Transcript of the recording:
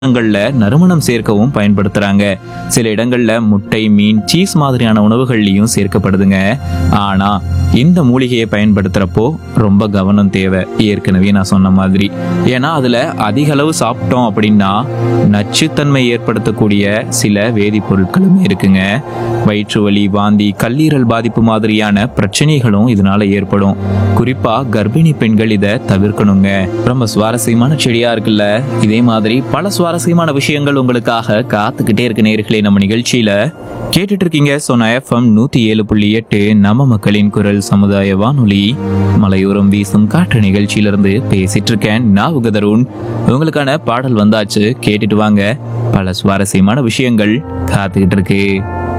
உணவுகள்ல நறுமணம் சேர்க்கவும் பயன்படுத்துறாங்க சில இடங்கள்ல முட்டை மீன் சீஸ் மாதிரியான உணவுகள்லயும் சேர்க்கப்படுதுங்க ஆனா இந்த மூலிகையை பயன்படுத்துறப்போ ரொம்ப கவனம் தேவை ஏற்கனவே நான் சொன்ன மாதிரி ஏன்னா அதுல அதிக அளவு சாப்பிட்டோம் அப்படின்னா நச்சுத்தன்மை ஏற்படுத்தக்கூடிய சில வேதிப்பொருட்களும் இருக்குங்க வயிற்று வலி வாந்தி கல்லீரல் பாதிப்பு மாதிரியான பிரச்சனைகளும் இதனால ஏற்படும் குறிப்பா கர்ப்பிணி பெண்கள் இதை தவிர்க்கணுங்க ரொம்ப சுவாரஸ்யமான செடியா இருக்குல்ல இதே மாதிரி பல சுவாரஸ்யமான விஷயங்கள் உங்களுக்காக காத்துக்கிட்டே இருக்கு நேர்களே நம்ம நிகழ்ச்சியில கேட்டுட்டு இருக்கீங்க சொன்ன எஃப்எம் நூத்தி ஏழு புள்ளி எட்டு நம்ம மக்களின் குரல் சமுதாய வானொலி மலையோரம் வீசும் காற்று நிகழ்ச்சியிலிருந்து பேசிட்டு இருக்கேன் நான் உங்க தருண் உங்களுக்கான பாடல் வந்தாச்சு கேட்டுட்டு வாங்க பல சுவாரஸ்யமான விஷயங்கள் காத்துக்கிட்டு இருக்கு